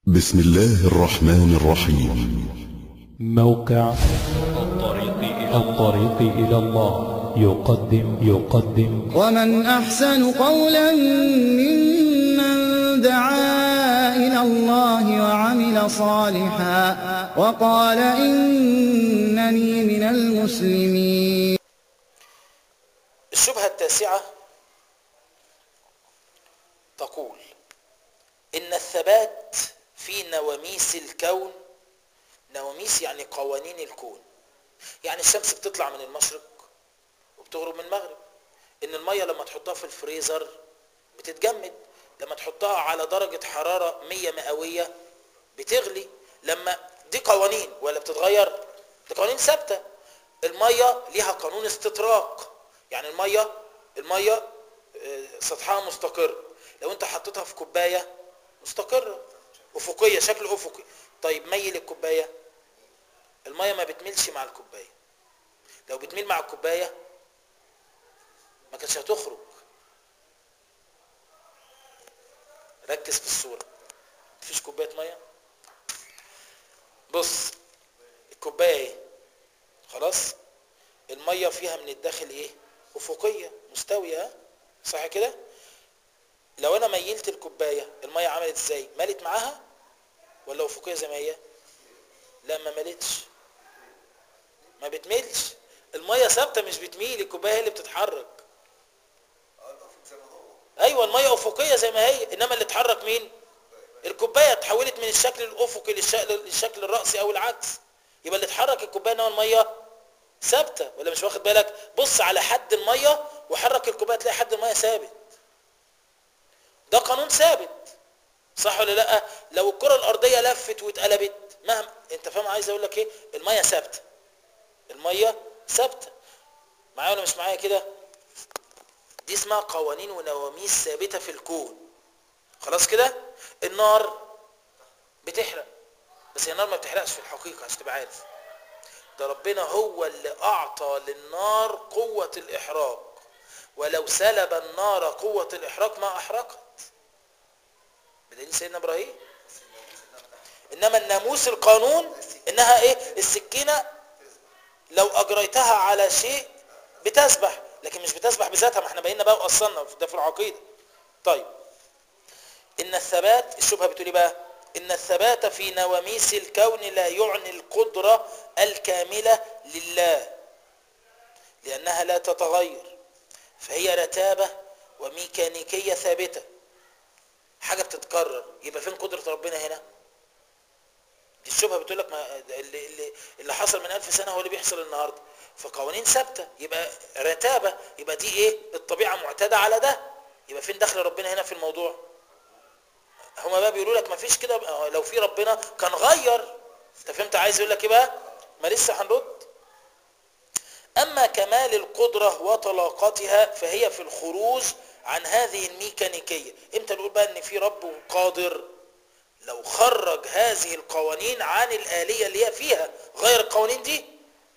بسم الله الرحمن الرحيم موقع الطريق إلى الطريق إلى الله يقدم يقدم ومن أحسن قولا ممن دعا إلى الله وعمل صالحا وقال إنني من المسلمين الشبهة التاسعة تقول إن الثبات في نواميس الكون نواميس يعني قوانين الكون يعني الشمس بتطلع من المشرق وبتغرب من المغرب إن المية لما تحطها في الفريزر بتتجمد لما تحطها على درجة حرارة 100 مئوية بتغلي لما دي قوانين ولا بتتغير دي قوانين ثابتة المية ليها قانون استطراق يعني المية المية آه، سطحها مستقر لو انت حطيتها في كوباية مستقرة افقية شكل افقي طيب ميل الكوباية المية ما بتميلش مع الكوباية لو بتميل مع الكوباية ما كانتش هتخرج ركز في الصورة مفيش كوباية مية بص الكوباية ايه خلاص المية فيها من الداخل ايه افقية مستوية ها؟ صح كده لو انا ميلت الكوباية المية عملت ازاي ملت معاها ولا افقية زي ما هي لا ما ملتش ما بتميلش المية ثابتة مش بتميل الكوباية هي اللي بتتحرك ايوه المية افقية زي ما هي انما اللي اتحرك مين الكوباية اتحولت من الشكل الافقي للشكل, للشكل الرأسي او العكس يبقى اللي اتحرك الكوباية انما المية ثابتة ولا مش واخد بالك بص على حد المية وحرك الكوباية تلاقي حد المية ثابت ده قانون ثابت صح ولا لا لو الكرة الارضية لفت واتقلبت مهما انت فاهم عايز اقول لك ايه المية ثابتة المية ثابتة معايا ولا مش معايا كده دي اسمها قوانين ونواميس ثابتة في الكون خلاص كده النار بتحرق بس هي النار ما بتحرقش في الحقيقة عشان تبقى عارف ده ربنا هو اللي أعطى للنار قوة الإحراق ولو سلب النار قوة الإحراق ما أحرقت بدليل سيدنا إبراهيم إنما الناموس القانون إنها إيه السكينة لو أجريتها على شيء بتسبح لكن مش بتسبح بذاتها ما احنا بقينا بقى وأصلنا ده في العقيدة طيب إن الثبات الشبهة بتقول إيه بقى إن الثبات في نواميس الكون لا يعني القدرة الكاملة لله لأنها لا تتغير فهي رتابة وميكانيكية ثابتة حاجة بتتكرر يبقى فين قدرة ربنا هنا دي الشبهة بتقول لك ما اللي, اللي, اللي حصل من ألف سنة هو اللي بيحصل النهاردة فقوانين ثابتة يبقى رتابة يبقى دي ايه الطبيعة معتادة على ده يبقى فين دخل ربنا هنا في الموضوع هما بقى بيقولوا لك ما فيش كده لو في ربنا كان غير انت فهمت عايز يقول لك ايه بقى ما لسه هنرد اما كمال القدرة وطلاقتها فهي في الخروج عن هذه الميكانيكية امتى نقول بقى ان في رب قادر لو خرج هذه القوانين عن الآلية اللي هي فيها غير القوانين دي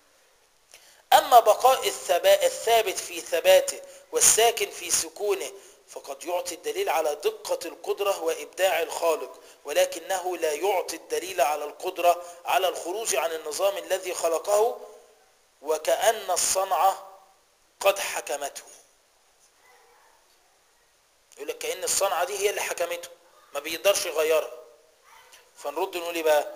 أما بقاء الثبات الثابت في ثباته والساكن في سكونه فقد يعطي الدليل على دقة القدرة وإبداع الخالق ولكنه لا يعطي الدليل على القدرة على الخروج عن النظام الذي خلقه وكأن الصنعة قد حكمته يقول لك كأن الصنعة دي هي اللي حكمته ما بيقدرش يغيرها فنرد نقول ايه بقى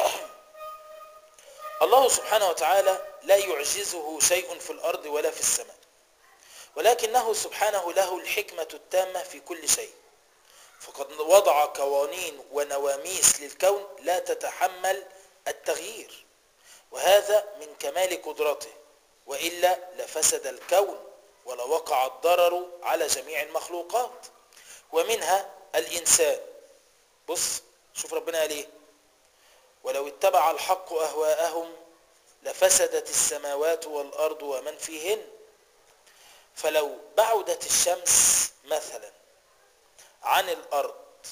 الله سبحانه وتعالى لا يعجزه شيء في الأرض ولا في السماء ولكنه سبحانه له الحكمة التامة في كل شيء فقد وضع قوانين ونواميس للكون لا تتحمل التغيير وهذا من كمال قدرته وإلا لفسد الكون ولوقع الضرر على جميع المخلوقات ومنها الإنسان بص شوف ربنا قال ايه ولو اتبع الحق أهواءهم لفسدت السماوات والأرض ومن فيهن فلو بعدت الشمس مثلا عن الأرض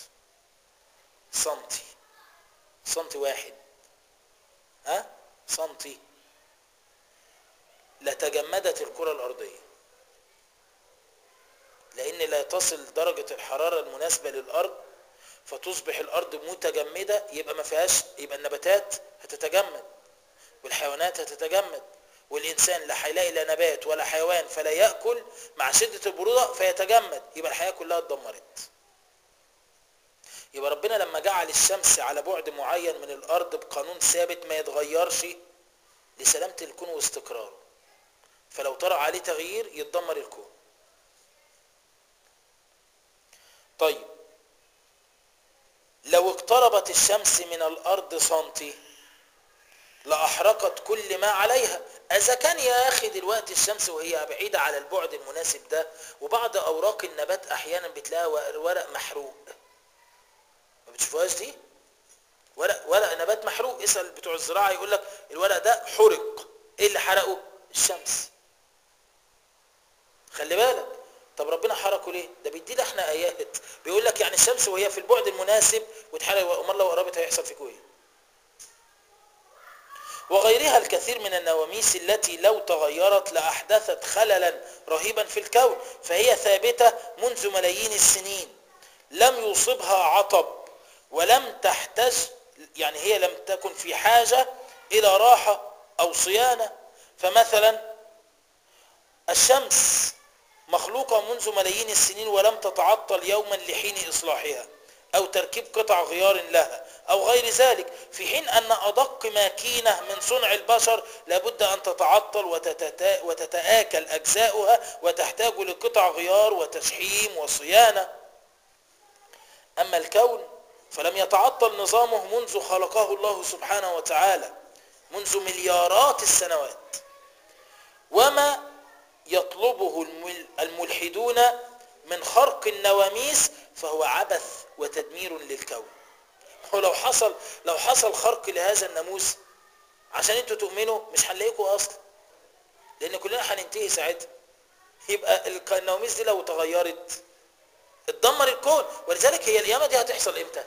سنتي سنتي واحد ها سنتي لتجمدت الكرة الأرضية لأن لا تصل درجة الحرارة المناسبة للأرض فتصبح الارض متجمده يبقى ما فيهاش يبقى النباتات هتتجمد والحيوانات هتتجمد والانسان لا هيلاقي لا نبات ولا حيوان فلا ياكل مع شده البروده فيتجمد يبقى الحياه كلها اتدمرت يبقى ربنا لما جعل الشمس على بعد معين من الارض بقانون ثابت ما يتغيرش لسلامه الكون واستقراره فلو طرأ عليه تغيير يتدمر الكون طيب لو اقتربت الشمس من الارض سنتي لاحرقت كل ما عليها اذا كان يا اخي دلوقتي الشمس وهي بعيده على البعد المناسب ده وبعض اوراق النبات احيانا بتلاقي ورق محروق ما بتشوفوهاش دي ورق ورق نبات محروق اسال بتوع الزراعه يقول لك الورق ده حرق ايه اللي حرقه الشمس خلي بالك طب ربنا حركه ليه ده بيدينا احنا ايات بيقول لك يعني الشمس وهي في البعد المناسب وتحرق امال لو قربت هيحصل فيكوا ايه وغيرها الكثير من النواميس التي لو تغيرت لأحدثت خللا رهيبا في الكون فهي ثابتة منذ ملايين السنين لم يصبها عطب ولم تحتج يعني هي لم تكن في حاجة إلى راحة أو صيانة فمثلا الشمس مخلوقة منذ ملايين السنين ولم تتعطل يوما لحين إصلاحها أو تركيب قطع غيار لها أو غير ذلك في حين أن أدق ماكينة من صنع البشر لابد أن تتعطل وتتتا وتتآكل أجزاؤها وتحتاج لقطع غيار وتشحيم وصيانة أما الكون فلم يتعطل نظامه منذ خلقه الله سبحانه وتعالى منذ مليارات السنوات وما يطلبه الملحدون من خرق النواميس فهو عبث وتدمير للكون ولو حصل لو حصل خرق لهذا الناموس عشان انتوا تؤمنوا مش هنلاقيكوا اصلا لان كلنا هننتهي ساعتها يبقى النواميس دي لو تغيرت اتدمر الكون ولذلك هي القيامه دي هتحصل امتى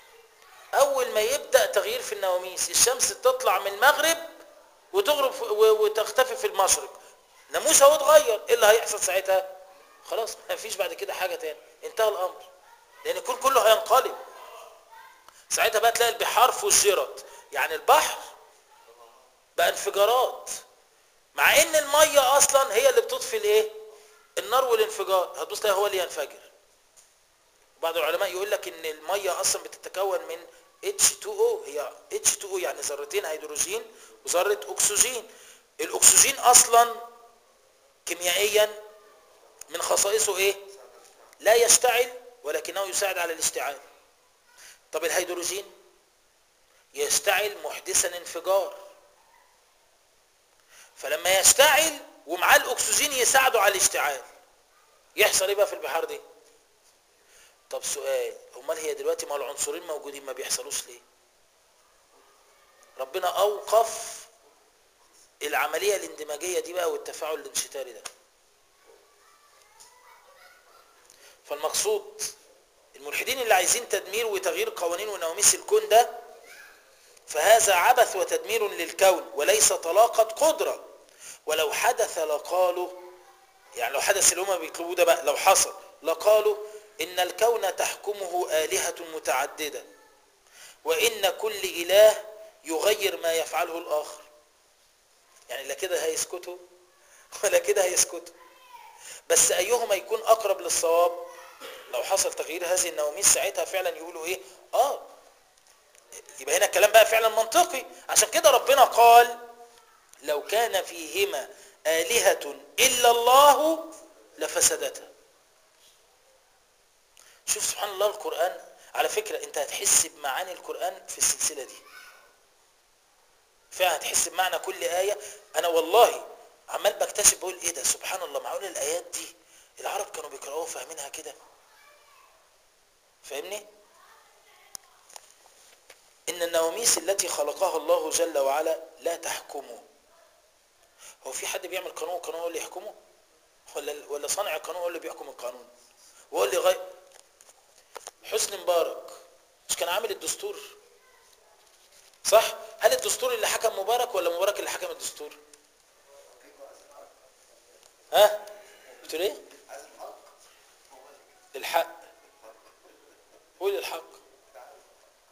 اول ما يبدا تغيير في النواميس الشمس تطلع من المغرب وتغرب وتختفي في المشرق ناموس اهو اتغير ايه اللي هيحصل ساعتها خلاص ما فيش بعد كده حاجه تاني انتهى الامر لان الكون كله هينقلب ساعتها بقى تلاقي البحار فجرت يعني البحر بقى انفجارات مع ان الميه اصلا هي اللي بتطفي الايه النار والانفجار هتبص تلاقي هو اللي ينفجر بعض العلماء يقول لك ان الميه اصلا بتتكون من H2O هي H2O يعني ذرتين هيدروجين وذره اكسجين الاكسجين اصلا كيميائيا من خصائصه ايه لا يشتعل ولكنه يساعد على الاشتعال طب الهيدروجين يشتعل محدثا انفجار فلما يشتعل ومعاه الاكسجين يساعده على الاشتعال يحصل ايه بقى في البحار دي طب سؤال امال هي دلوقتي ما العنصرين موجودين ما بيحصلوش ليه ربنا اوقف العمليه الاندماجيه دي بقى والتفاعل الانشتاري ده فالمقصود الملحدين اللي عايزين تدمير وتغيير قوانين ونواميس الكون ده فهذا عبث وتدمير للكون وليس طلاقة قدرة ولو حدث لقالوا يعني لو حدث اللي هما بيطلبوه ده بقى لو حصل لقالوا إن الكون تحكمه آلهة متعددة وإن كل إله يغير ما يفعله الآخر يعني لا كده هيسكتوا ولا كده هيسكتوا بس أيهما يكون أقرب للصواب لو حصل تغيير هذه النواميس ساعتها فعلا يقولوا ايه اه يبقى هنا الكلام بقى فعلا منطقي عشان كده ربنا قال لو كان فيهما آلهة إلا الله لفسدتا شوف سبحان الله القرآن على فكرة انت هتحس بمعاني القرآن في السلسلة دي فعلا هتحس بمعنى كل آية أنا والله عمال بكتشف بقول ايه ده سبحان الله معقول الآيات دي العرب كانوا بيقرأوها فاهمينها كده فاهمني ان النواميس التي خلقها الله جل وعلا لا تحكمه هو في حد بيعمل قانون وقانون هو اللي يحكمه ولا ولا صانع القانون هو اللي بيحكم القانون وهو اللي غير حسني مبارك مش كان عامل الدستور صح هل الدستور اللي حكم مبارك ولا مبارك اللي حكم الدستور ها قلت ايه الحق قول الحق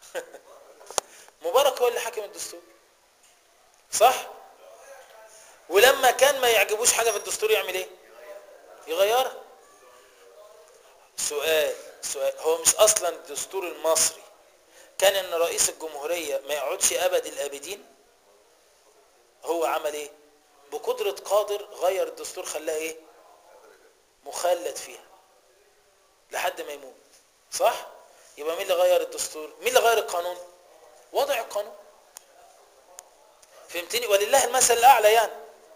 مبارك هو اللي حاكم الدستور صح ولما كان ما يعجبوش حاجه في الدستور يعمل ايه يغيرها سؤال سؤال هو مش اصلا الدستور المصري كان ان رئيس الجمهوريه ما يقعدش ابد الابدين هو عمل ايه بقدره قادر غير الدستور خلاه ايه مخلد فيها لحد ما يموت صح يبقى مين اللي غير الدستور مين اللي غير القانون وضع القانون فهمتني ولله المثل الاعلى يعني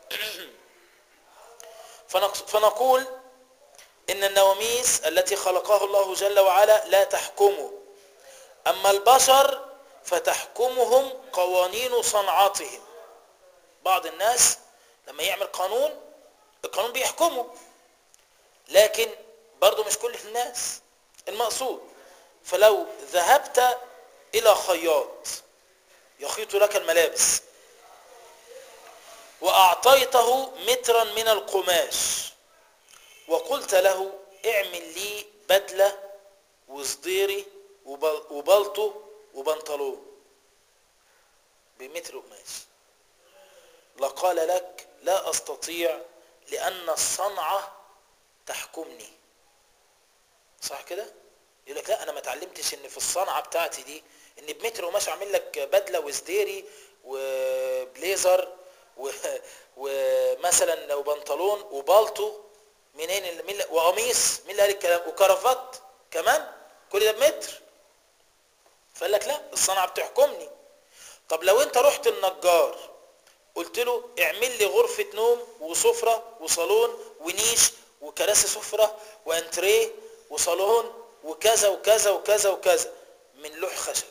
فنق- فنقول ان النواميس التي خلقها الله جل وعلا لا تحكمه اما البشر فتحكمهم قوانين صنعتهم بعض الناس لما يعمل قانون القانون بيحكمه لكن برضه مش كل الناس المقصود فلو ذهبت الى خياط يخيط لك الملابس واعطيته مترا من القماش وقلت له اعمل لي بدله وصديري وبل- وبلطو وبنطلون بمتر قماش لقال لك لا استطيع لان الصنعه تحكمني صح كده يقول لك لا انا ما اتعلمتش ان في الصنعه بتاعتي دي ان بمتر قماش اعمل لك بدله وسديري وبليزر و... ومثلا لو بنطلون وبالطو منين اللي... مين اللي... وقميص مين اللي قال الكلام وكرافات كمان كل ده بمتر فقال لك لا الصنعه بتحكمني طب لو انت رحت النجار قلت له اعمل لي غرفه نوم وسفره وصالون ونيش وكراسي سفره وانتريه وصالون وكذا وكذا وكذا وكذا من لوح خشب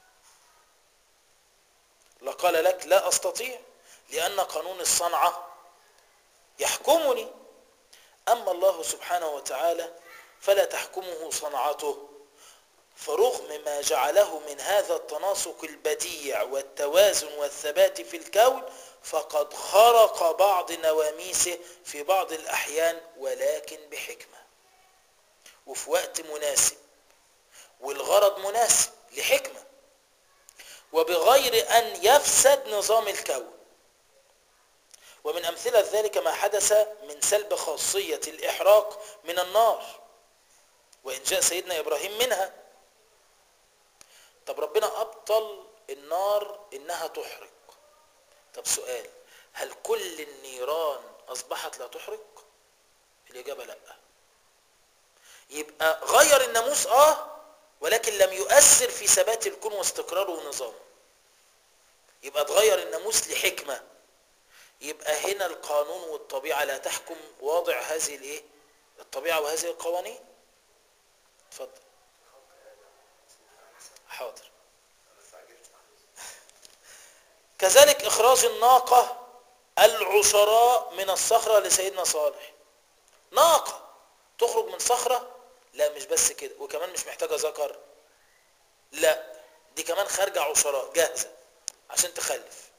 لقال لك لا استطيع لان قانون الصنعه يحكمني اما الله سبحانه وتعالى فلا تحكمه صنعته فرغم ما جعله من هذا التناسق البديع والتوازن والثبات في الكون فقد خرق بعض نواميسه في بعض الأحيان ولكن بحكمة وفي وقت مناسب والغرض مناسب لحكمة وبغير أن يفسد نظام الكون ومن أمثلة ذلك ما حدث من سلب خاصية الإحراق من النار وإن جاء سيدنا إبراهيم منها طب ربنا أبطل النار إنها تحرق طب سؤال هل كل النيران أصبحت لا تحرق الإجابة لا يبقى غير الناموس آه ولكن لم يؤثر في ثبات الكون واستقراره ونظامه يبقى اتغير الناموس لحكمة يبقى هنا القانون والطبيعة لا تحكم واضع هذه الايه الطبيعة وهذه القوانين اتفضل حاضر كذلك اخراج الناقة العشراء من الصخرة لسيدنا صالح ناقة تخرج من صخرة لا مش بس كده وكمان مش محتاجة ذكر لا دي كمان خارجة عشراء جاهزة عشان تخلف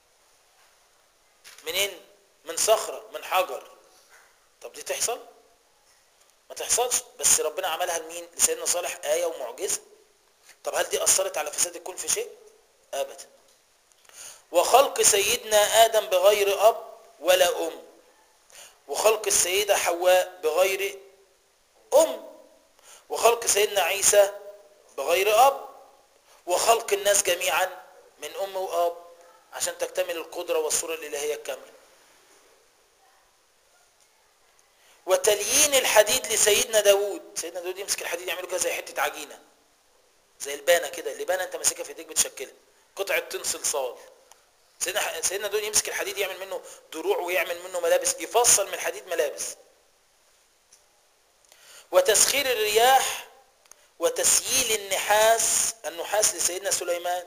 منين من صخرة من حجر طب دي تحصل ما تحصلش بس ربنا عملها لمين لسيدنا صالح آية ومعجزة طب هل دي أثرت على فساد الكون في شيء أبدا وخلق سيدنا آدم بغير أب ولا أم وخلق السيدة حواء بغير أم وخلق سيدنا عيسى بغير أب وخلق الناس جميعا من أم وأب عشان تكتمل القدرة والصورة الإلهية الكاملة وتليين الحديد لسيدنا داود سيدنا داود يمسك الحديد يعمله كده زي حتة عجينة زي البانة كده اللبانة انت ماسكها في ايديك بتشكلها قطعة طين صلصال سيدنا سيدنا داود يمسك الحديد يعمل منه دروع ويعمل منه ملابس يفصل من الحديد ملابس وتسخير الرياح وتسييل النحاس النحاس لسيدنا سليمان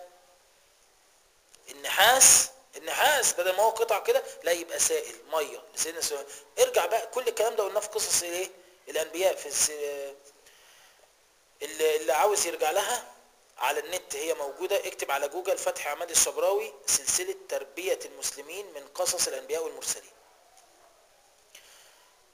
النحاس النحاس بدل ما هو قطع كده لا يبقى سائل ميه لسيدنا سليمان ارجع بقى كل الكلام ده قلناه في قصص الايه الانبياء في الس... اللي, اللي عاوز يرجع لها على النت هي موجوده اكتب على جوجل فتحي عماد الشبراوي سلسله تربيه المسلمين من قصص الانبياء والمرسلين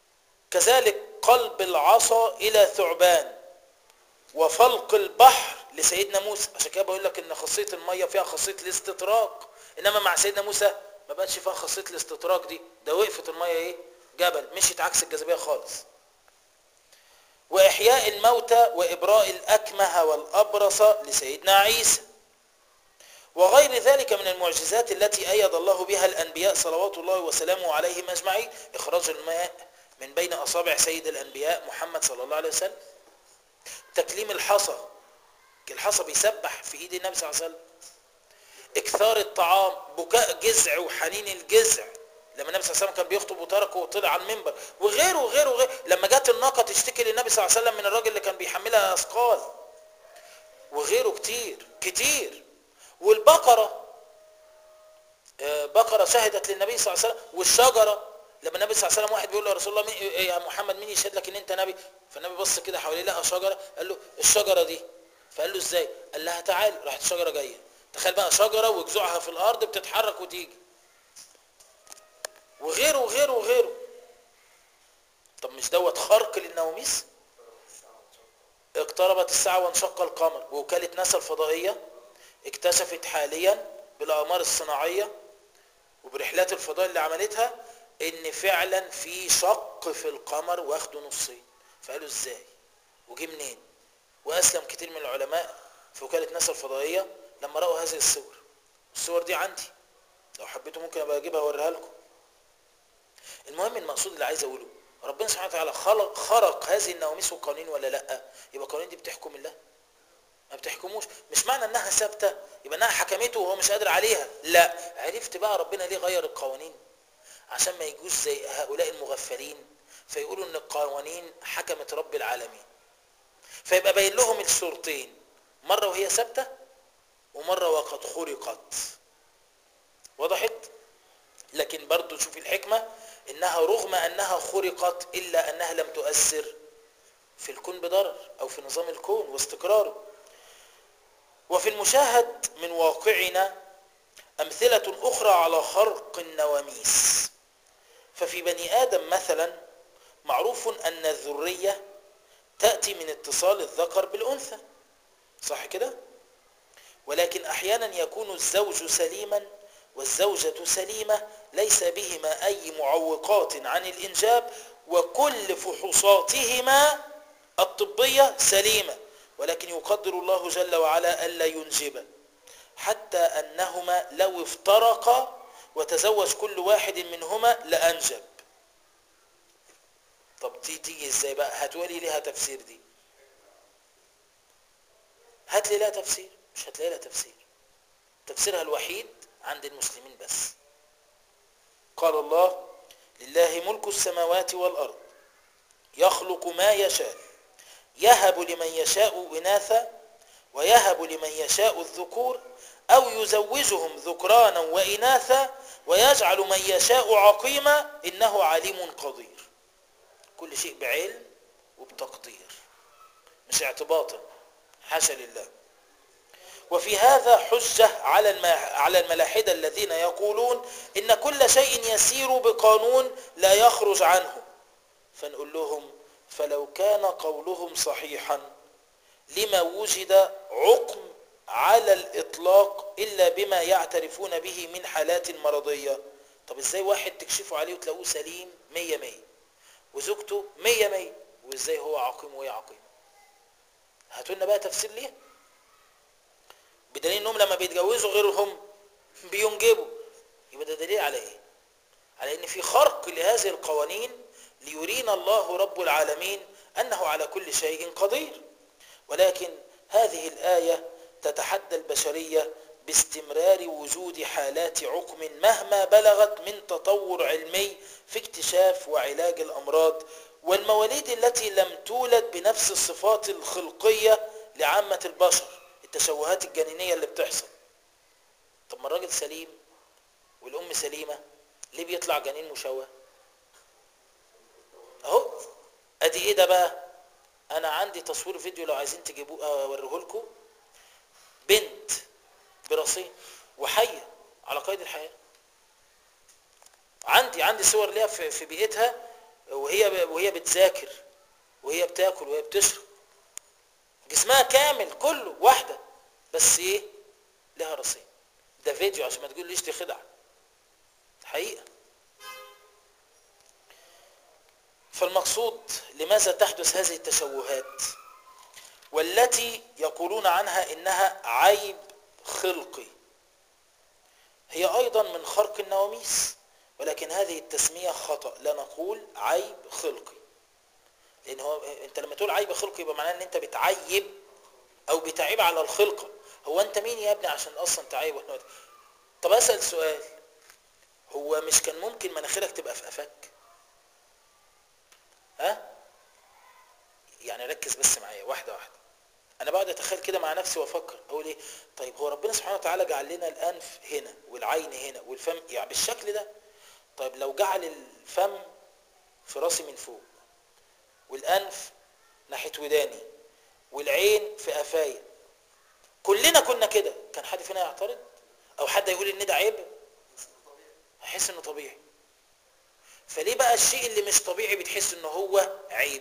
كذلك قلب العصا الى ثعبان وفلق البحر لسيدنا موسى عشان كده بقول لك ان خاصيه الميه فيها خاصيه الاستطراق انما مع سيدنا موسى ما بقتش فيها خاصيه الاستطراق دي ده وقفت الميه ايه جبل مشيت عكس الجاذبيه خالص واحياء الموتى وابراء الاكمه والابرص لسيدنا عيسى وغير ذلك من المعجزات التي ايد الله بها الانبياء صلوات الله وسلامه عليهم اجمعين اخراج الماء من بين اصابع سيد الانبياء محمد صلى الله عليه وسلم تكليم الحصى الحصى بيسبح في ايد النبي صلى الله عليه وسلم اكثار الطعام بكاء جزع وحنين الجزع لما النبي صلى الله عليه وسلم كان بيخطب وتركه وطلع على المنبر وغيره وغيره وغيره لما جت الناقه تشتكي للنبي صلى الله عليه وسلم من الراجل اللي كان بيحملها اثقال وغيره كتير كتير والبقره آه، بقره شهدت للنبي صلى الله عليه وسلم والشجره لما النبي صلى الله عليه وسلم واحد بيقول له يا رسول الله مين يا محمد مين يشهد لك ان انت نبي فالنبي بص كده حواليه لقى شجره قال له الشجره دي فقال له ازاي قال لها تعال راحت الشجره جايه تخيل بقى شجره وجذوعها في الارض بتتحرك وتيجي وغيره وغيره وغيره طب مش دوت خرق للنواميس اقتربت الساعة وانشق القمر ووكالة ناسا الفضائية اكتشفت حاليا بالأقمار الصناعية وبرحلات الفضاء اللي عملتها ان فعلا في شق في القمر واخده نصين فقالوا ازاي وجي منين واسلم كتير من العلماء في وكالة ناسا الفضائية لما رأوا هذه الصور الصور دي عندي لو حبيتوا ممكن ابقى اجيبها اوريها لكم المهم المقصود اللي عايز اقوله ربنا سبحانه وتعالى خلق خرق هذه النواميس والقوانين ولا لا يبقى القوانين دي بتحكم الله ما بتحكموش مش معنى انها ثابته يبقى انها حكمته وهو مش قادر عليها لا عرفت بقى ربنا ليه غير القوانين عشان ما يجوش زي هؤلاء المغفلين فيقولوا ان القوانين حكمت رب العالمين فيبقى باين لهم الصورتين مره وهي ثابته ومره وقد خرقت وضحت لكن برضو شوف الحكمة انها رغم انها خرقت الا انها لم تؤثر في الكون بضرر او في نظام الكون واستقراره وفي المشاهد من واقعنا امثلة اخرى على خرق النواميس ففي بني ادم مثلا معروف ان الذرية تأتي من اتصال الذكر بالانثى صح كده ولكن احيانا يكون الزوج سليما والزوجة سليمة ليس بهما أي معوقات عن الإنجاب وكل فحوصاتهما الطبية سليمة ولكن يقدر الله جل وعلا ألا ينجبا حتى أنهما لو افترقا وتزوج كل واحد منهما لأنجب طب دي تيجي ازاي بقى هتولي ليها تفسير دي هات لي لها تفسير مش هتلاقي لها تفسير تفسيرها الوحيد عند المسلمين بس قال الله لله ملك السماوات والأرض يخلق ما يشاء يهب لمن يشاء إناثا ويهب لمن يشاء الذكور أو يزوجهم ذكرانا وإناثا ويجعل من يشاء عقيما إنه عليم قدير كل شيء بعلم وبتقدير مش اعتباطا حاشا لله وفي هذا حجة على على الملاحدة الذين يقولون إن كل شيء يسير بقانون لا يخرج عنه فنقول لهم فلو كان قولهم صحيحا لما وجد عقم على الإطلاق إلا بما يعترفون به من حالات مرضية طب إزاي واحد تكشفوا عليه وتلاقوه سليم مية مية وزوجته مية مية وإزاي هو عقيم وهي عقيم هاتوا لنا بقى تفسير ليه بدليل انهم لما بيتجوزوا غيرهم بينجبوا يبقى ده دليل على ايه على ان في خرق لهذه القوانين ليرينا الله رب العالمين انه على كل شيء قدير ولكن هذه الايه تتحدى البشريه باستمرار وجود حالات عقم مهما بلغت من تطور علمي في اكتشاف وعلاج الامراض والمواليد التي لم تولد بنفس الصفات الخلقيه لعامه البشر التشوهات الجنينيه اللي بتحصل طب ما الراجل سليم والام سليمه ليه بيطلع جنين مشوه اهو ادي ايه ده بقى انا عندي تصوير فيديو لو عايزين تجيبوه اوريه لكم بنت برصين وحيه على قيد الحياه عندي عندي صور ليها في, في بيئتها وهي وهي بتذاكر وهي بتاكل وهي بتشرب جسمها كامل كله واحده بس ايه لها راسين ده فيديو عشان ما تقوليش دي خدعه حقيقه فالمقصود لماذا تحدث هذه التشوهات والتي يقولون عنها انها عيب خلقي هي ايضا من خرق النواميس ولكن هذه التسمية خطأ لا نقول عيب خلقي لان هو انت لما تقول عيب خلقي يبقى معناه ان انت بتعيب او بتعيب على الخلقة هو انت مين يا ابني عشان اصلا تعيب ولا طب اسأل سؤال هو مش كان ممكن مناخيرك تبقى في قفاك ها يعني ركز بس معايا واحده واحده انا بقعد اتخيل كده مع نفسي وافكر اقول ايه طيب هو ربنا سبحانه وتعالى جعل لنا الانف هنا والعين هنا والفم يعني بالشكل ده طيب لو جعل الفم في راسي من فوق والانف ناحيه وداني والعين في قفايا كلنا كنا كده كان حد فينا يعترض او حد يقول ان ده عيب هحس انه طبيعي فليه بقى الشيء اللي مش طبيعي بتحس ان هو عيب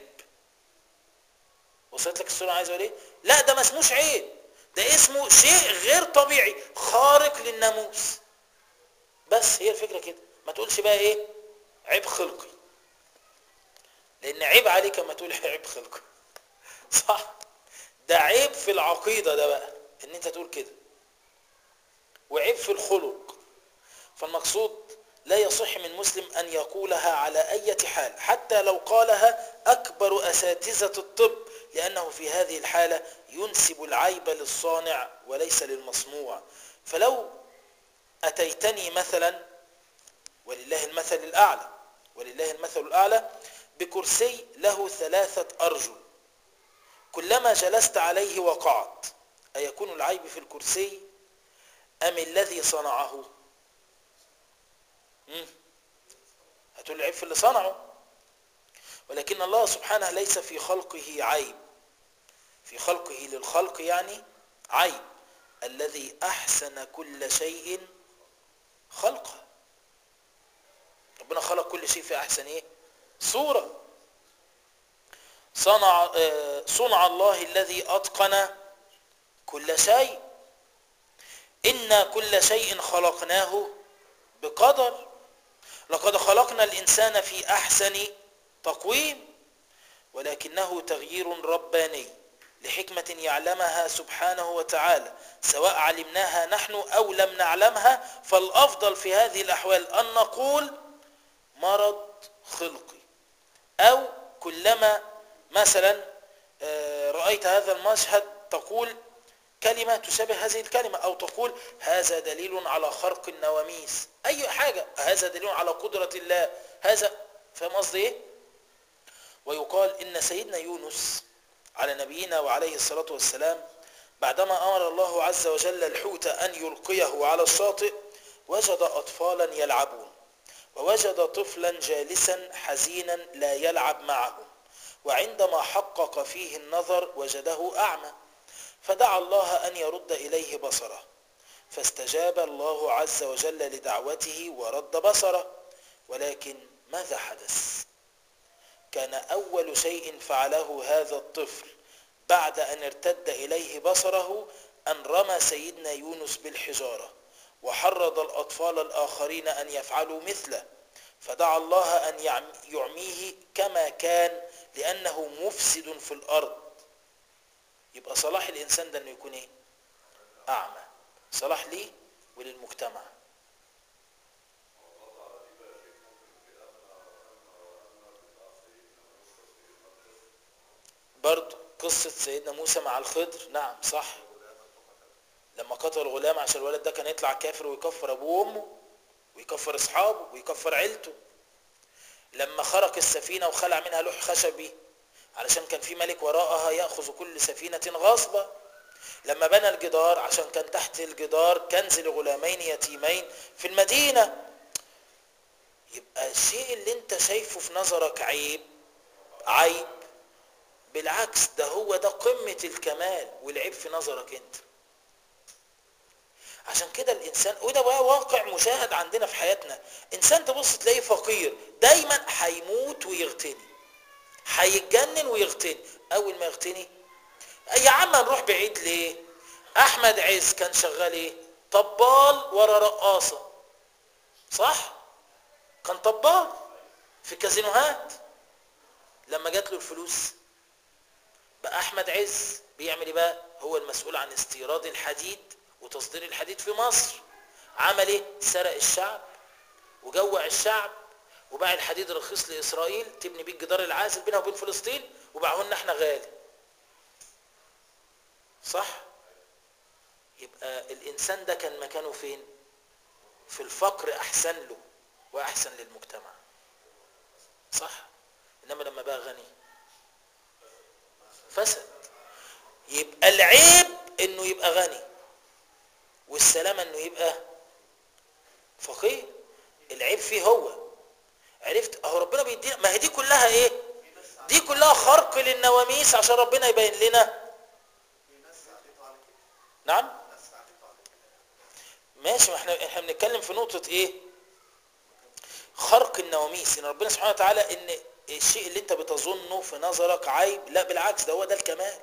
وصلت لك الصوره عايز اقول ايه لا ده ما اسموش عيب ده اسمه شيء غير طبيعي خارق للناموس بس هي الفكره كده ما تقولش بقى ايه عيب خلقي لان عيب عليك اما تقول عيب خلقي صح ده عيب في العقيده ده بقى ان انت تقول كده وعيب في الخلق فالمقصود لا يصح من مسلم أن يقولها على أي حال حتى لو قالها أكبر أساتذة الطب لأنه في هذه الحالة ينسب العيب للصانع وليس للمصنوع فلو أتيتني مثلا ولله المثل الأعلى ولله المثل الأعلى بكرسي له ثلاثة أرجل كلما جلست عليه وقعت أيكون العيب في الكرسي أم الذي صنعه هتقول العيب في اللي صنعه ولكن الله سبحانه ليس في خلقه عيب في خلقه للخلق يعني عيب الذي أحسن كل شيء خلقه ربنا خلق كل شيء في أحسن إيه صورة صنع صنع الله الذي أتقن كل شيء إنا كل شيء خلقناه بقدر لقد خلقنا الإنسان في أحسن تقويم ولكنه تغيير رباني لحكمة يعلمها سبحانه وتعالى سواء علمناها نحن أو لم نعلمها فالأفضل في هذه الأحوال أن نقول مرض خلقي أو كلما مثلا رأيت هذا المشهد تقول كلمة تشابه هذه الكلمة أو تقول هذا دليل على خرق النواميس أي حاجة هذا دليل على قدرة الله هذا فاهم قصدي إيه؟ ويقال إن سيدنا يونس على نبينا وعليه الصلاة والسلام بعدما أمر الله عز وجل الحوت أن يلقيه على الشاطئ وجد أطفالا يلعبون ووجد طفلا جالسا حزينا لا يلعب معهم وعندما حقق فيه النظر وجده أعمى فدعا الله أن يرد إليه بصره فاستجاب الله عز وجل لدعوته ورد بصره ولكن ماذا حدث كان أول شيء فعله هذا الطفل بعد أن ارتد إليه بصره أن رمى سيدنا يونس بالحجارة وحرض الأطفال الآخرين أن يفعلوا مثله فدعا الله أن يعميه كما كان لأنه مفسد في الأرض يبقى صلاح الإنسان ده أنه يكون إيه؟ أعمى صلاح ليه وللمجتمع برضه قصة سيدنا موسى مع الخضر نعم صح لما قتل الغلام عشان الولد ده كان يطلع كافر ويكفر أبوه وأمه ويكفر أصحابه ويكفر عيلته لما خرق السفينة وخلع منها لوح خشبي علشان كان في ملك وراءها يأخذ كل سفينة غاصبة لما بنى الجدار عشان كان تحت الجدار كنز لغلامين يتيمين في المدينة يبقى الشيء اللي انت شايفه في نظرك عيب عيب بالعكس ده هو ده قمة الكمال والعيب في نظرك انت عشان كده الانسان وده بقى واقع مشاهد عندنا في حياتنا انسان تبص تلاقيه فقير دايما هيموت ويغتني هيتجنن ويغتني اول ما يغتني يا عم نروح بعيد ليه احمد عز كان شغال ايه طبال ورا رقاصه صح كان طبال في كازينوهات لما جات له الفلوس بقى احمد عز بيعمل ايه بقى هو المسؤول عن استيراد الحديد وتصدير الحديد في مصر عمل ايه سرق الشعب وجوع الشعب وباع الحديد رخيص لاسرائيل تبني بيه الجدار العازل بينها وبين فلسطين وباعه لنا احنا غالي صح يبقى الانسان ده كان مكانه فين في الفقر احسن له واحسن للمجتمع صح انما لما بقى غني فسد يبقى العيب انه يبقى غني والسلامه انه يبقى فقير العيب فيه هو عرفت اهو ربنا بيدينا ما هي دي كلها ايه دي كلها خرق للنواميس عشان ربنا يبين لنا نعم ماشي ما احنا احنا بنتكلم في نقطة ايه خرق النواميس ان ربنا سبحانه وتعالى ان الشيء اللي انت بتظنه في نظرك عيب لا بالعكس ده هو ده الكمال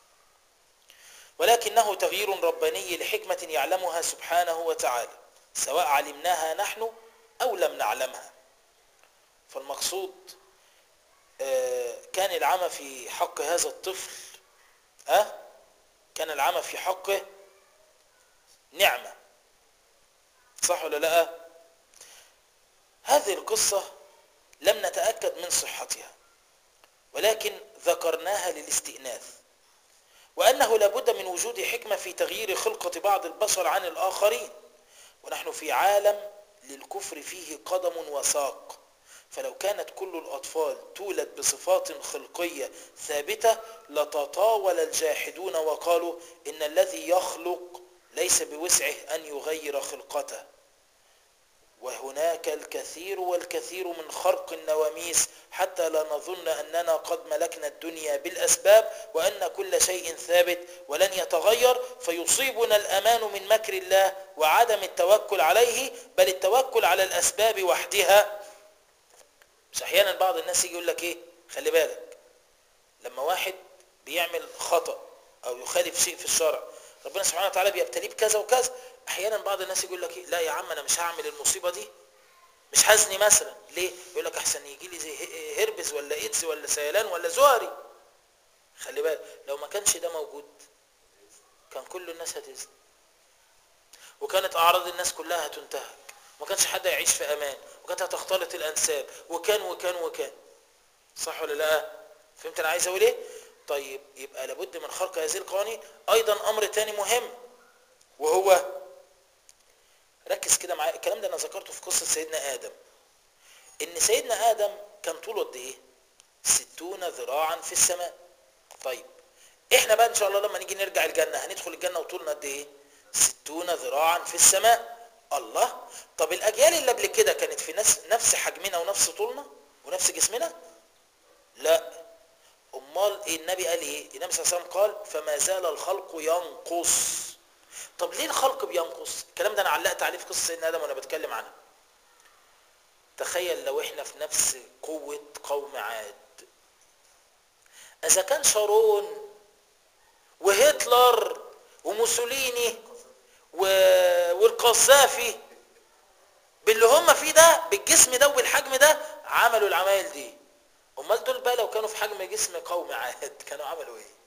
ولكنه تغيير رباني لحكمة يعلمها سبحانه وتعالى سواء علمناها نحن او لم نعلمها فالمقصود آه، كان العمى في حق هذا الطفل أه؟ كان العمى في حقه نعمة صح ولا لا هذه القصة لم نتأكد من صحتها ولكن ذكرناها للاستئناث وأنه لابد من وجود حكمة في تغيير خلقة بعض البشر عن الآخرين ونحن في عالم للكفر فيه قدم وساق فلو كانت كل الأطفال تولد بصفات خلقية ثابتة لتطاول الجاحدون وقالوا إن الذي يخلق ليس بوسعه أن يغير خلقته وهناك الكثير والكثير من خرق النواميس حتى لا نظن أننا قد ملكنا الدنيا بالأسباب وأن كل شيء ثابت ولن يتغير فيصيبنا الأمان من مكر الله وعدم التوكل عليه بل التوكل على الأسباب وحدها مش أحيانا بعض الناس يجي يقول لك إيه خلي بالك لما واحد بيعمل خطأ أو يخالف شيء في الشرع ربنا سبحانه وتعالى بيبتليه بكذا وكذا احيانا بعض الناس يقول لك إيه؟ لا يا عم انا مش هعمل المصيبه دي مش هزني مثلا ليه يقول لك احسن يجي لي زي هربس ولا ايدز ولا سيلان ولا زهري خلي بالك لو ما كانش ده موجود كان كل الناس هتزني وكانت اعراض الناس كلها هتنتهك وما كانش حد يعيش في امان وكانت هتختلط الانساب وكان وكان وكان صح ولا لا فهمت انا عايز اقول ايه طيب يبقى لابد من خلق هذه القوانين ايضا امر تاني مهم وهو ركز كده معايا الكلام ده انا ذكرته في قصه سيدنا ادم ان سيدنا ادم كان طوله قد ايه ستون ذراعا في السماء طيب احنا بقى ان شاء الله لما نيجي نرجع الجنه هندخل الجنه وطولنا قد ايه ستون ذراعا في السماء الله طب الاجيال اللي قبل كده كانت في نفس نفس حجمنا ونفس طولنا ونفس جسمنا لا امال إيه النبي قال ايه النبي صلى الله عليه وسلم قال فما زال الخلق ينقص طب ليه الخلق بينقص الكلام ده انا علقت عليه في قصه سيدنا ادم وانا بتكلم عنها تخيل لو احنا في نفس قوه قوم عاد اذا كان شارون وهتلر وموسوليني و... والقذافي باللي هم فيه ده بالجسم ده وبالحجم ده عملوا العمايل دي امال دول بقى لو كانوا في حجم جسم قوم عاد كانوا عملوا ايه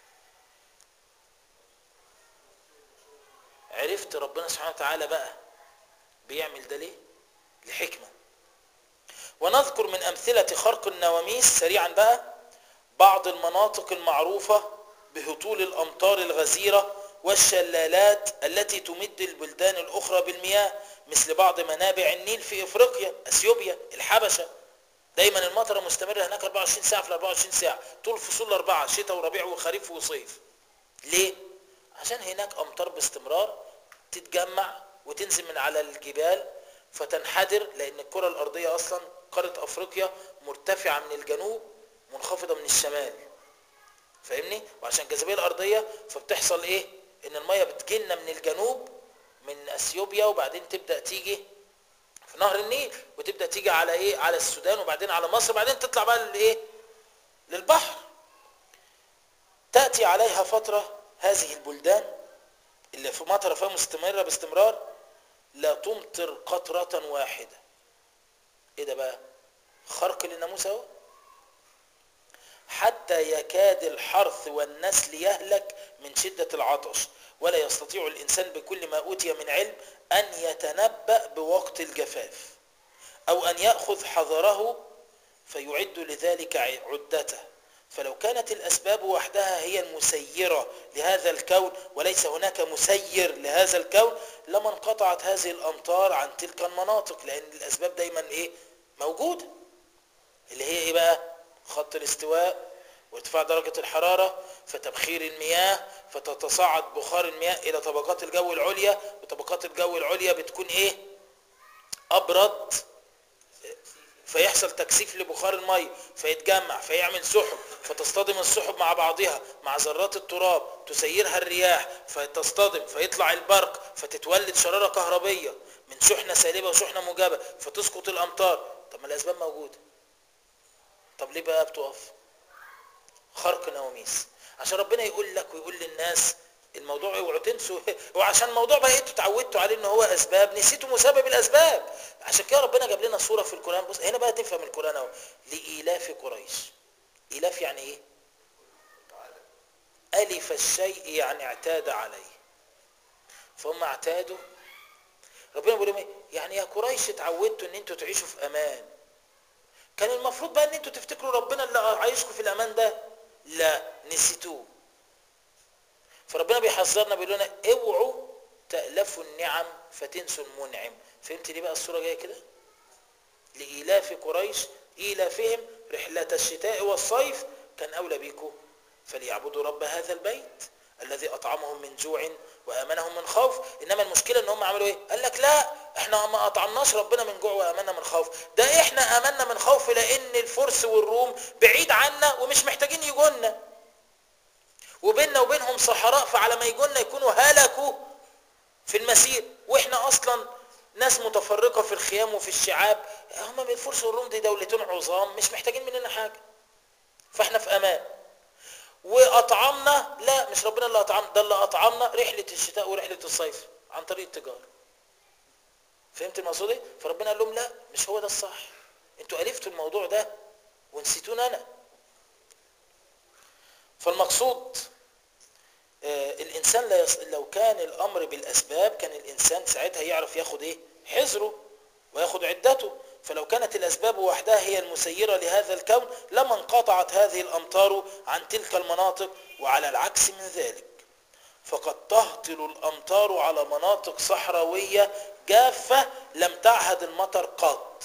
عرفت ربنا سبحانه وتعالى بقى بيعمل ده ليه لحكمة ونذكر من أمثلة خرق النواميس سريعا بقى بعض المناطق المعروفة بهطول الأمطار الغزيرة والشلالات التي تمد البلدان الأخرى بالمياه مثل بعض منابع النيل في إفريقيا أثيوبيا الحبشة دايما المطره مستمره هناك 24 ساعه في 24 ساعه طول فصول الاربعه شتاء وربيع وخريف وصيف ليه عشان هناك امطار باستمرار تتجمع وتنزل من على الجبال فتنحدر لان الكره الارضيه اصلا قاره افريقيا مرتفعه من الجنوب منخفضه من الشمال فاهمني وعشان الجاذبيه الارضيه فبتحصل ايه ان الميه بتجيلنا من الجنوب من اثيوبيا وبعدين تبدا تيجي في نهر النيل وتبدا تيجي على ايه على السودان وبعدين على مصر وبعدين تطلع بقى للايه للبحر تأتي عليها فترة هذه البلدان اللي في مطر فيها مستمرة باستمرار لا تمطر قطرة واحدة ايه ده بقى خرق للناموس اهو حتى يكاد الحرث والنسل يهلك من شدة العطش ولا يستطيع الإنسان بكل ما أوتي من علم أن يتنبأ بوقت الجفاف أو أن يأخذ حذره فيعد لذلك عدته فلو كانت الأسباب وحدها هي المسيرة لهذا الكون وليس هناك مسير لهذا الكون لما انقطعت هذه الأمطار عن تلك المناطق لأن الأسباب دايما إيه موجودة اللي هي إيه بقى خط الاستواء وارتفاع درجة الحرارة فتبخير المياه فتتصاعد بخار المياه إلى طبقات الجو العليا وطبقات الجو العليا بتكون إيه أبرد فيحصل تكثيف لبخار المي فيتجمع فيعمل سحب فتصطدم السحب مع بعضها مع ذرات التراب تسيرها الرياح فتصطدم فيطلع البرق فتتولد شرارة كهربية من شحنة سالبة وشحنة موجبة فتسقط الأمطار طب ما الأسباب موجودة طب ليه بقى بتقف خرق نواميس عشان ربنا يقول لك ويقول للناس الموضوع اوعوا تنسوا وعشان الموضوع بقى انتوا اتعودتوا عليه ان هو اسباب نسيتوا مسبب الاسباب عشان كده ربنا جاب لنا صوره في القران بص هنا بقى تفهم القران اهو لايلاف قريش ايلاف يعني ايه الف الشيء يعني اعتاد عليه فهم اعتادوا ربنا بيقول لهم ايه يعني يا قريش اتعودتوا ان انتوا تعيشوا في امان كان المفروض بقى ان انتوا تفتكروا ربنا اللي عايشكم في الامان ده لا نسيتوه فربنا بيحذرنا بيقول لنا اوعوا تألفوا النعم فتنسوا المنعم فهمت ليه بقى الصورة جاية كده لإيلاف قريش إيلافهم رحلة الشتاء والصيف كان أولى بيكم فليعبدوا رب هذا البيت الذي أطعمهم من جوع وآمنهم من خوف إنما المشكلة إن هم عملوا إيه قال لك لا إحنا ما أطعمناش ربنا من جوع وآمنا من خوف ده إحنا آمنا من خوف لأن الفرس والروم بعيد عنا ومش محتاجين يجونا وبيننا وبينهم صحراء فعلى ما يجونا يكونوا هلكوا في المسير واحنا اصلا ناس متفرقه في الخيام وفي الشعاب هم من الفرس والروم دي دولتين عظام مش محتاجين مننا حاجه فاحنا في امان واطعمنا لا مش ربنا اللي اطعمنا ده اللي اطعمنا رحله الشتاء ورحله الصيف عن طريق التجاره فهمت المقصود ايه فربنا قال لهم لا مش هو ده الصح انتوا الفتوا الموضوع ده ونسيتوني انا فالمقصود آه الانسان لا يص... لو كان الامر بالاسباب كان الانسان ساعتها يعرف ياخد ايه حذره وياخد عدته فلو كانت الاسباب وحدها هي المسيره لهذا الكون لما انقطعت هذه الامطار عن تلك المناطق وعلى العكس من ذلك فقد تهطل الامطار على مناطق صحراويه جافه لم تعهد المطر قط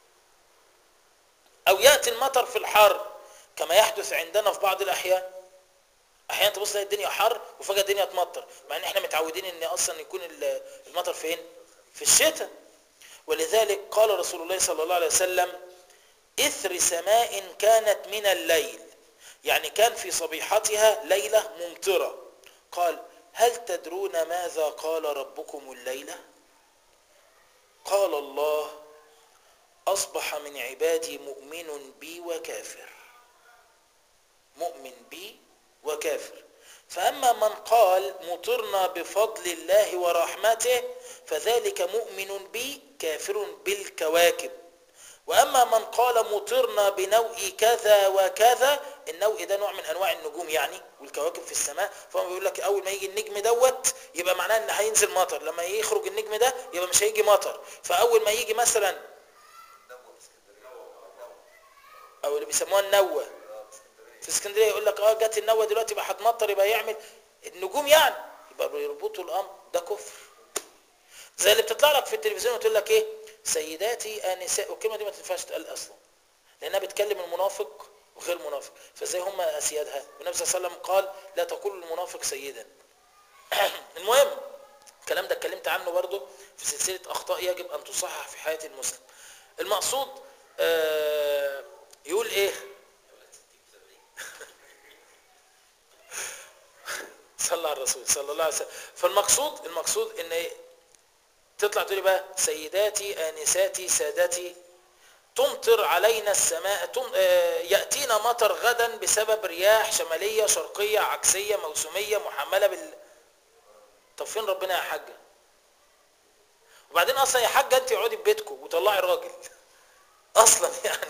او ياتي المطر في الحر كما يحدث عندنا في بعض الاحيان احيانا تبص تلاقي الدنيا حر وفجاه الدنيا تمطر مع ان احنا متعودين ان اصلا يكون المطر فين في الشتاء ولذلك قال رسول الله صلى الله عليه وسلم اثر سماء كانت من الليل يعني كان في صبيحتها ليله ممطره قال هل تدرون ماذا قال ربكم الليله قال الله اصبح من عبادي مؤمن بي وكافر مؤمن بي وكافر فأما من قال مطرنا بفضل الله ورحمته فذلك مؤمن بي كافر بالكواكب وأما من قال مطرنا بنوء كذا وكذا النوء ده نوع من أنواع النجوم يعني والكواكب في السماء فهو بيقول لك أول ما يجي النجم دوت يبقى معناه إن هينزل مطر لما يخرج النجم ده يبقى مش هيجي مطر فأول ما يجي مثلا أو اللي بيسموها النوة في اسكندريه يقول لك اه جت النوة دلوقتي يبقى هتمطر يبقى يعمل النجوم يعني يبقى بيربطوا الامر ده كفر زي اللي بتطلع لك في التلفزيون وتقول لك ايه سيداتي انساء والكلمه دي ما تنفعش تتقال اصلا لانها بتكلم المنافق وغير منافق فازاي هم اسيادها والنبي صلى الله عليه وسلم قال لا تقول المنافق سيدا المهم الكلام ده اتكلمت عنه برضه في سلسله اخطاء يجب ان تصحح في حياه المسلم المقصود آه يقول ايه صلى على الرسول صلى الله عليه وسلم فالمقصود المقصود ان تطلع تقولي بقى سيداتي انساتي سادتي تمطر علينا السماء تم... آه، يأتينا مطر غدا بسبب رياح شمالية شرقية عكسية موسمية محملة بال طب فين ربنا يا حاجة وبعدين اصلا يا حاجة انت اقعدي في بيتكم وطلعي الراجل اصلا يعني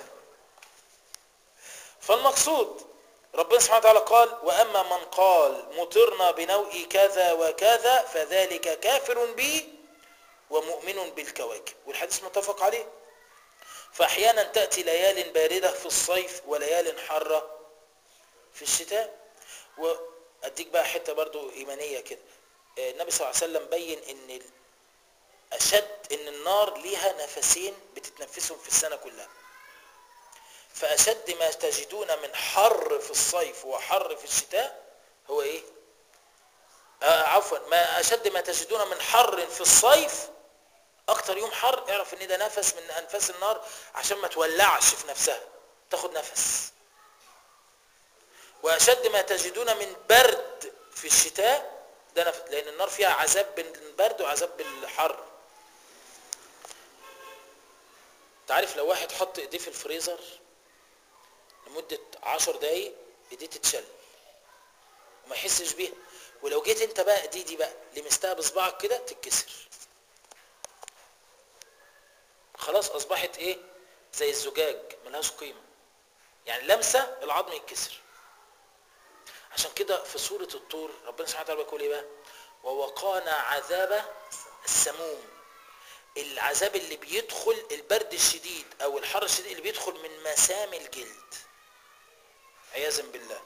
فالمقصود ربنا سبحانه وتعالى قال واما من قال مطرنا بنوء كذا وكذا فذلك كافر بي ومؤمن بالكواكب والحديث متفق عليه فاحيانا تاتي ليال بارده في الصيف وليال حاره في الشتاء واديك بقى حته برضو ايمانيه كده آه، النبي صلى الله عليه وسلم بين ان ال- اشد ان النار ليها نفسين بتتنفسهم في السنه كلها فاشد ما تجدون من حر في الصيف وحر في الشتاء هو ايه آه عفوا ما اشد ما تجدون من حر في الصيف اكتر يوم حر اعرف ان ده نفس من انفاس النار عشان ما تولعش في نفسها تاخد نفس واشد ما تجدون من برد في الشتاء ده نفس لان النار فيها عذاب بالبرد وعذاب بالحر تعرف لو واحد حط ايديه في الفريزر لمدة عشر دقايق ايديه تتشل وما يحسش بيها ولو جيت انت بقى ايدي دي بقى لمستها بصبعك كده تتكسر خلاص اصبحت ايه زي الزجاج ملهاش قيمة يعني لمسة العظم يتكسر عشان كده في سورة الطور ربنا سبحانه وتعالى بيقول ايه بقى ووقانا عذاب السموم العذاب اللي بيدخل البرد الشديد او الحر الشديد اللي بيدخل من مسام الجلد عياذا بالله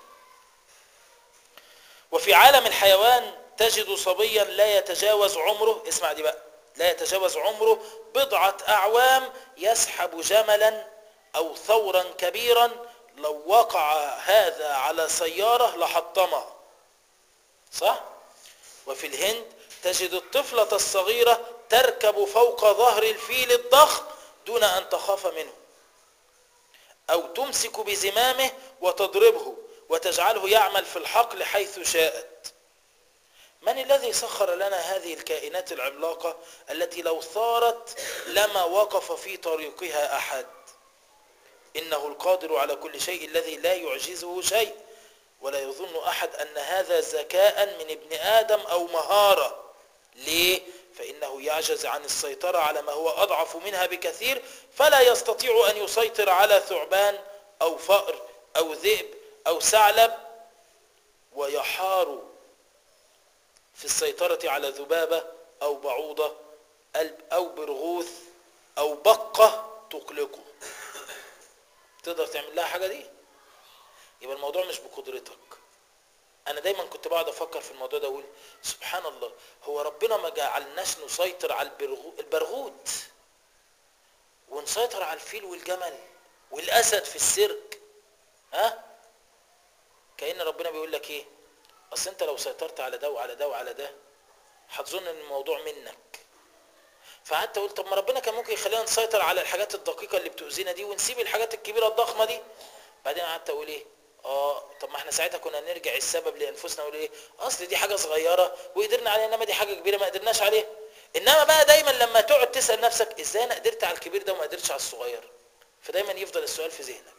وفي عالم الحيوان تجد صبيا لا يتجاوز عمره اسمع دي بقى لا يتجاوز عمره بضعة أعوام يسحب جملا أو ثورا كبيرا لو وقع هذا على سيارة لحطمها صح؟ وفي الهند تجد الطفلة الصغيرة تركب فوق ظهر الفيل الضخم دون أن تخاف منه أو تمسك بزمامه وتضربه وتجعله يعمل في الحقل حيث شاءت من الذي سخر لنا هذه الكائنات العملاقة التي لو ثارت لما وقف في طريقها أحد إنه القادر على كل شيء الذي لا يعجزه شيء ولا يظن أحد أن هذا ذكاء من ابن آدم أو مهارة ليه؟ فإنه يعجز عن السيطرة على ما هو أضعف منها بكثير فلا يستطيع أن يسيطر على ثعبان أو فأر أو ذئب أو ثعلب ويحار في السيطرة على ذبابة أو بعوضة أو برغوث أو بقة تقلقه تقدر تعمل لها حاجة دي يبقى الموضوع مش بقدرتك انا دايما كنت بقعد افكر في الموضوع ده اقول سبحان الله هو ربنا ما جعلناش نسيطر على البرغو... البرغوت ونسيطر على الفيل والجمل والاسد في السيرك ها كأن ربنا بيقول لك ايه اصل انت لو سيطرت على ده وعلى ده وعلى ده هتظن ان الموضوع منك فقعدت اقول طب ما ربنا كان ممكن يخلينا نسيطر على الحاجات الدقيقه اللي بتؤذينا دي ونسيب الحاجات الكبيره الضخمه دي بعدين قعدت اقول ايه اه طب ما احنا ساعتها كنا نرجع السبب لانفسنا ونقول ايه اصل دي حاجه صغيره وقدرنا عليها انما دي حاجه كبيره ما قدرناش عليها انما بقى دايما لما تقعد تسال نفسك ازاي انا قدرت على الكبير ده وما قدرتش على الصغير فدايما يفضل السؤال في ذهنك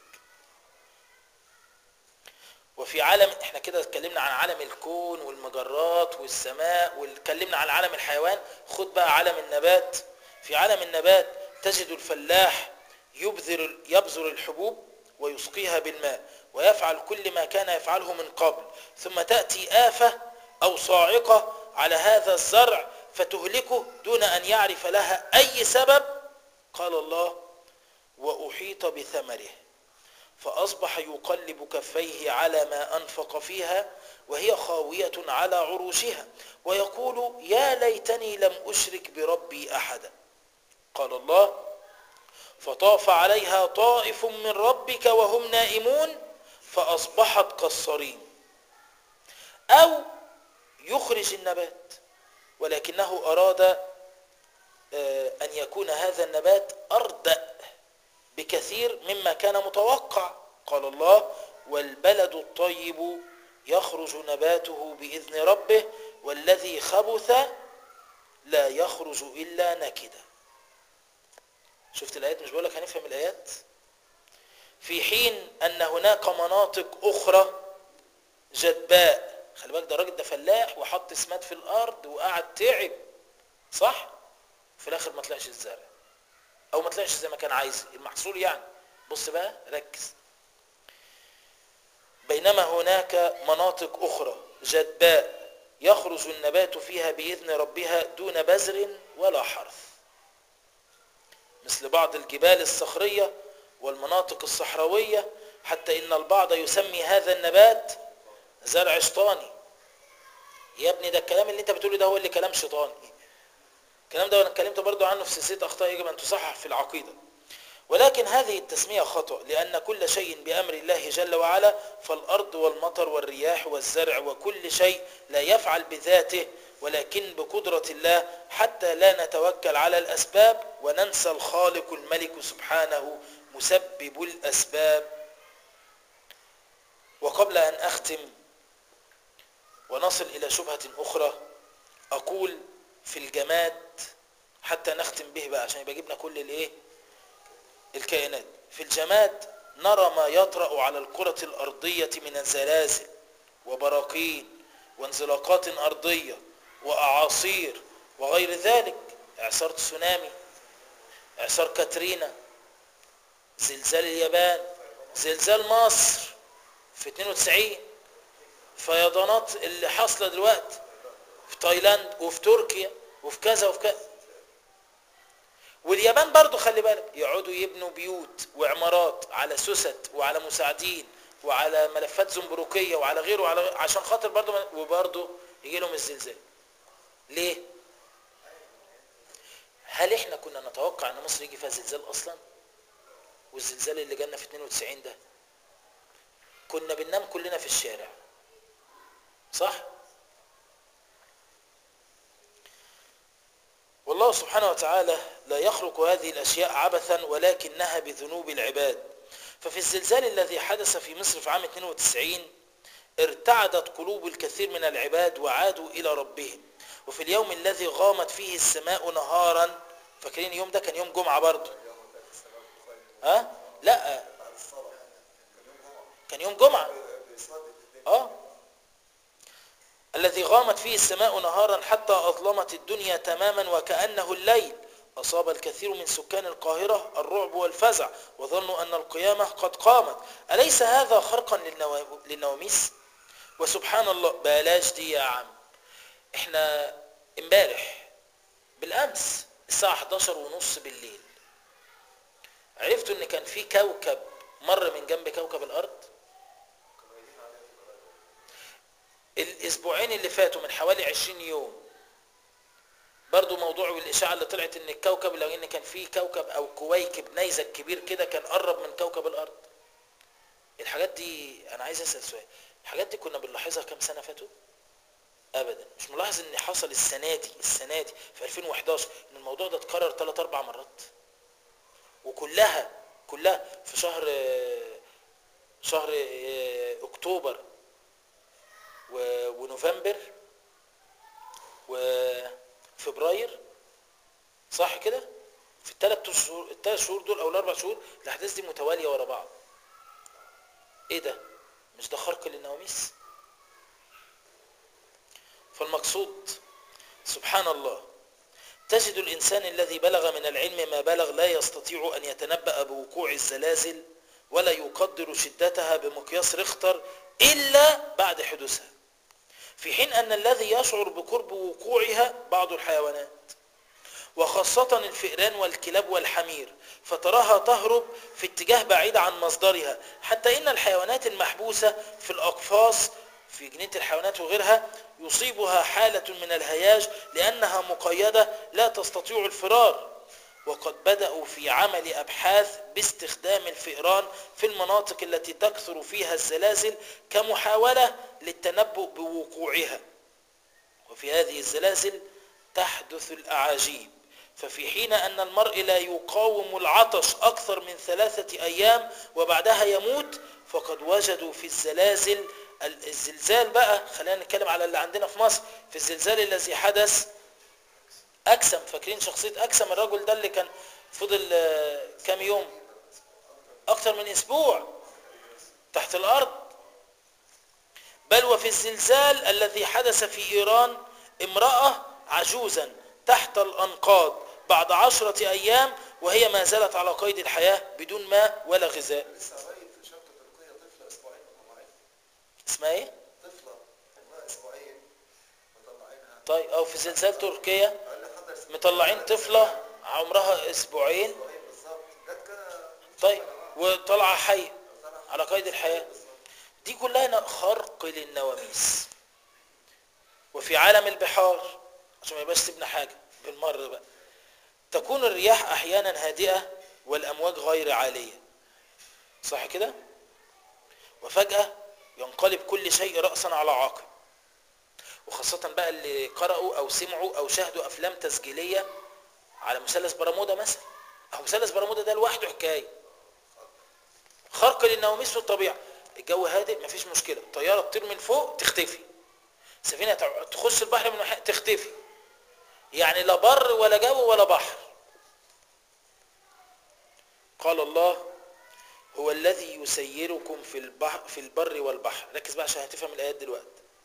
وفي عالم احنا كده اتكلمنا عن عالم الكون والمجرات والسماء واتكلمنا عن عالم الحيوان خد بقى عالم النبات في عالم النبات تجد الفلاح يبذر يبذر الحبوب ويسقيها بالماء ويفعل كل ما كان يفعله من قبل ثم تأتي آفة أو صاعقة على هذا الزرع فتهلكه دون أن يعرف لها أي سبب قال الله وأحيط بثمره فأصبح يقلب كفيه على ما أنفق فيها وهي خاوية على عروشها ويقول يا ليتني لم أشرك بربي أحدا قال الله فطاف عليها طائف من ربك وهم نائمون فأصبحت كالصريم أو يخرج النبات ولكنه أراد أن يكون هذا النبات أردأ بكثير مما كان متوقع قال الله والبلد الطيب يخرج نباته بإذن ربه والذي خبث لا يخرج إلا نكدا شفت الآيات مش بقولك هنفهم الآيات في حين أن هناك مناطق أخرى جدباء خلي بالك ده الراجل ده فلاح وحط سماد في الأرض وقعد تعب صح؟ في الآخر ما طلعش الزرع أو ما طلعش زي ما كان عايز المحصول يعني بص بقى ركز بينما هناك مناطق أخرى جدباء يخرج النبات فيها بإذن ربها دون بذر ولا حرث مثل بعض الجبال الصخرية والمناطق الصحراوية حتى إن البعض يسمي هذا النبات زرع شيطاني يا ابني ده الكلام اللي انت بتقوله ده هو اللي كلام شيطاني الكلام ده انا اتكلمت برضو عنه في سلسله اخطاء يجب ان تصحح في العقيده ولكن هذه التسميه خطا لان كل شيء بامر الله جل وعلا فالارض والمطر والرياح والزرع وكل شيء لا يفعل بذاته ولكن بقدره الله حتى لا نتوكل على الاسباب وننسى الخالق الملك سبحانه مسبب الاسباب وقبل ان اختم ونصل الى شبهه اخرى اقول في الجماد حتى نختم به بقى عشان يبقى جبنا كل الايه الكائنات في الجماد نرى ما يطرأ على الكرة الأرضية من الزلازل وبراكين وانزلاقات أرضية وأعاصير وغير ذلك إعصار تسونامي إعصار كاترينا زلزال اليابان زلزال مصر في 92 فيضانات اللي حاصلة دلوقتي في تايلاند وفي تركيا وفي كذا وفي كذا واليابان برضو خلي بالك يقعدوا يبنوا بيوت وعمارات على سوست وعلى مساعدين وعلى ملفات زنبروكيه وعلى غيره وعلى غيره عشان خاطر برضو وبرضو يجي لهم الزلزال ليه هل احنا كنا نتوقع ان مصر يجي فيها زلزال اصلا والزلزال اللي جالنا في 92 ده كنا بننام كلنا في الشارع صح والله سبحانه وتعالى لا يخلق هذه الأشياء عبثا ولكنها بذنوب العباد ففي الزلزال الذي حدث في مصر في عام 92 ارتعدت قلوب الكثير من العباد وعادوا إلى ربهم وفي اليوم الذي غامت فيه السماء نهارا فاكرين اليوم ده كان يوم جمعة برضه ها لا كان يوم جمعة اه الذي غامت فيه السماء نهارا حتى أظلمت الدنيا تماما وكأنه الليل أصاب الكثير من سكان القاهرة الرعب والفزع وظنوا أن القيامة قد قامت أليس هذا خرقا للنوا- للنواميس وسبحان الله بلاش دي يا عم احنا امبارح بالأمس الساعة 11 ونص بالليل عرفتوا ان كان في كوكب مر من جنب كوكب الأرض الاسبوعين اللي فاتوا من حوالي 20 يوم برضو موضوع الاشاعه اللي طلعت ان الكوكب لو ان كان في كوكب او كويكب نيزك كبير كده كان قرب من كوكب الارض الحاجات دي انا عايز اسال سؤال الحاجات دي كنا بنلاحظها كام سنه فاتوا ابدا مش ملاحظ ان حصل السنه دي السنه دي في 2011 ان الموضوع ده اتكرر 3 4 مرات وكلها كلها في شهر شهر اكتوبر و- ونوفمبر وفبراير صح كده في الثلاث شهور الثلاث شهور دول او الاربع شهور الاحداث دي متواليه ورا بعض ايه ده مش ده خرق للنواميس فالمقصود سبحان الله تجد الانسان الذي بلغ من العلم ما بلغ لا يستطيع ان يتنبأ بوقوع الزلازل ولا يقدر شدتها بمقياس ريختر الا بعد حدوثها في حين أن الذي يشعر بقرب وقوعها بعض الحيوانات وخاصة الفئران والكلاب والحمير فتراها تهرب في اتجاه بعيد عن مصدرها حتى إن الحيوانات المحبوسة في الأقفاص في جنينة الحيوانات وغيرها يصيبها حالة من الهياج لأنها مقيدة لا تستطيع الفرار وقد بدأوا في عمل أبحاث باستخدام الفئران في المناطق التي تكثر فيها الزلازل كمحاولة للتنبؤ بوقوعها وفي هذه الزلازل تحدث الأعاجيب ففي حين أن المرء لا يقاوم العطش أكثر من ثلاثة أيام وبعدها يموت فقد وجدوا في الزلازل الزلزال بقى خلينا نتكلم على اللي عندنا في مصر في الزلزال الذي حدث أكسم فاكرين شخصية أكسم الرجل ده اللي كان فضل آه، كام يوم اكتر من اسبوع تحت الارض بل وفي الزلزال الذي حدث في ايران امرأة عجوزا تحت الانقاض بعد عشرة ايام وهي ما زالت على قيد الحياة بدون ماء ولا غذاء لسه قريب في شرطة تركيا طفلة أسبوعين مطلعين اسمها ايه طفلة عمرها أسبوعين مطلعينها طيب او في زلزال تركيا قال لي حضر اسبوعين مطلعين طفلة عمرها اسبوعين بالظبط جت كده طيب وطلع حي على قيد الحياة دي كلها خرق للنواميس وفي عالم البحار عشان ما يبقاش سيبنا حاجة بالمرة بقى تكون الرياح أحيانا هادئة والأمواج غير عالية صح كده وفجأة ينقلب كل شيء رأسا على عقب وخاصة بقى اللي قرأوا أو سمعوا أو شاهدوا أفلام تسجيلية على مثلث برمودا مثلا أو مثلث برمودا ده لوحده حكاية خرق للنواميس في الطبيعة الجو هادئ مفيش مشكلة طيارة تطير من فوق تختفي سفينة تع- تخش البحر من محي... تختفي يعني لا بر ولا جو ولا بحر قال الله هو الذي يسيركم في البحر في البر والبحر ركز بقى عشان هتفهم الايات دلوقتي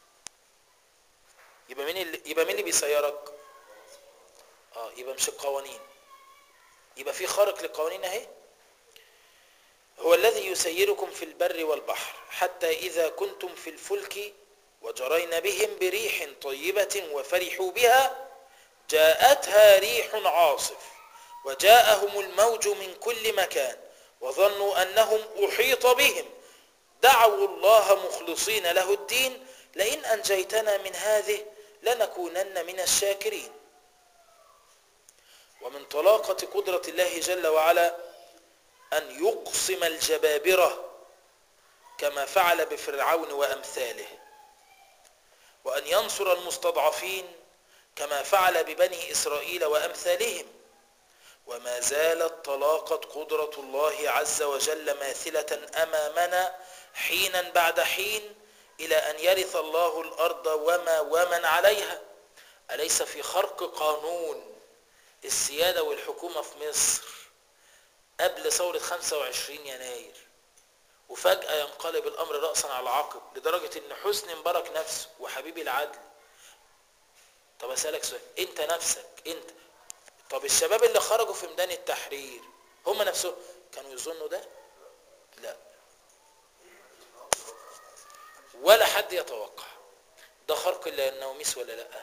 يبقى مين اللي يبقى مين اللي بيسيرك اه يبقى مش القوانين يبقى في خارق للقوانين اهي هو الذي يسيركم في البر والبحر حتى إذا كنتم في الفلك وجرين بهم بريح طيبة وفرحوا بها جاءتها ريح عاصف وجاءهم الموج من كل مكان وظنوا أنهم أحيط بهم دعوا الله مخلصين له الدين لئن أنجيتنا من هذه لنكونن من الشاكرين ومن طلاقة قدرة الله جل وعلا أن يقسم الجبابرة كما فعل بفرعون وأمثاله وأن ينصر المستضعفين كما فعل ببني إسرائيل وأمثالهم وما زالت طلاقة قدرة الله عز وجل ماثلة أمامنا حينا بعد حين إلى أن يرث الله الأرض وما ومن عليها أليس في خرق قانون السيادة والحكومة في مصر قبل ثورة 25 يناير وفجأة ينقلب الأمر رأسا على عقب لدرجة إن حسني مبارك نفسه وحبيبي العدل طب أسألك سؤال أنت نفسك أنت طب الشباب اللي خرجوا في ميدان التحرير هم نفسهم كانوا يظنوا ده؟ لا ولا حد يتوقع ده خرق النوميس ولا لا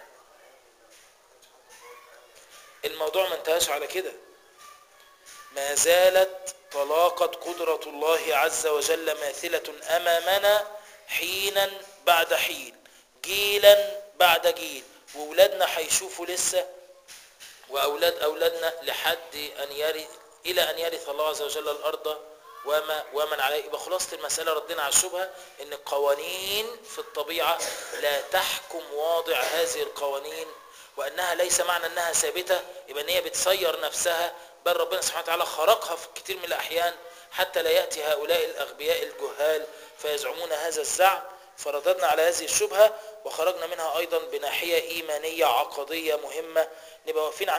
الموضوع ما انتهاش على كده ما زالت طلاقة قدرة الله عز وجل ماثلة أمامنا حينا بعد حين جيلا بعد جيل وولادنا هيشوفوا لسه وأولاد أولادنا لحد أن يرث إلى أن يرث الله عز وجل الأرض وما ومن عليه يبقى خلاصة المسألة ردنا على الشبهة إن القوانين في الطبيعة لا تحكم واضع هذه القوانين وأنها ليس معنى أنها ثابتة يبقى أن هي بتسير نفسها بل ربنا سبحانه وتعالى خرقها في كثير من الأحيان حتى لا يأتي هؤلاء الأغبياء الجهال فيزعمون هذا الزعم فرددنا على هذه الشبهة وخرجنا منها أيضا بناحية إيمانية عقدية مهمة نبقى واقفين